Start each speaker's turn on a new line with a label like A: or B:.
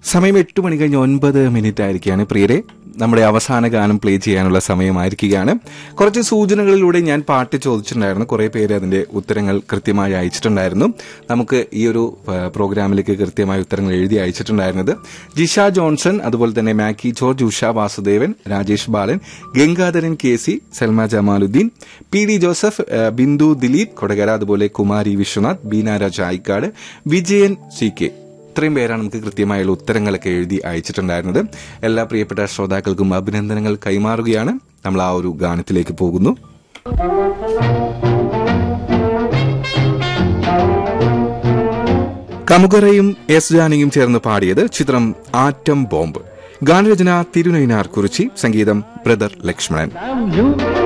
A: സമയം എട്ട് മണി കഴിഞ്ഞ് ഒൻപത് മിനിറ്റ് ആയിരിക്കുകയാണ് പ്രിയരെ നമ്മുടെ അവസാന ഗാനം പ്ലേ ചെയ്യാനുള്ള സമയമായിരിക്കുകയാണ് കുറച്ച് സൂചനകളിലൂടെ ഞാൻ പാട്ട് ചോദിച്ചിട്ടുണ്ടായിരുന്നു കുറെ പേര് അതിന്റെ ഉത്തരങ്ങൾ കൃത്യമായി അയച്ചിട്ടുണ്ടായിരുന്നു നമുക്ക് ഈ ഒരു ആ, പ്രോഗ്രാമിലേക്ക് കൃത്യമായ ഉത്തരങ്ങൾ എഴുതി അയച്ചിട്ടുണ്ടായിരുന്നത് ജിഷ ജോൺസൺ അതുപോലെ തന്നെ Makki George Usha Vasudevan Rajesh Balan Gangadharan K C Salma Jamaluddin P D Joseph ആ, ബിന്ദു ദിലീപ് കൊടകര അതുപോലെ കുമാരി വിശ്വനാഥ് ബീന രാജ ആയിക്കാട് വിജയൻ സി കെ ഇത്രയും പേരാണ് നമുക്ക് കൃത്യമായുള്ള ഉത്തരങ്ങളൊക്കെ എഴുതി അയച്ചിട്ടുണ്ടായിരുന്നത് എല്ലാ പ്രിയപ്പെട്ട ശ്രോതാക്കൾക്കും അഭിനന്ദനങ്ങൾ കൈമാറുകയാണ് നമ്മൾ ആ ഒരു ഗാനത്തിലേക്ക് പോകുന്നു കമുകറയും എസ് ജാനിയും ചേർന്ന് പാടിയത് ചിത്രം ആറ്റം ബോംബ് ഗാനരചന തിരുനൈനാർ കുറിച്ചി സംഗീതം ബ്രദർ ലക്ഷ്മണൻ
B: Damn you!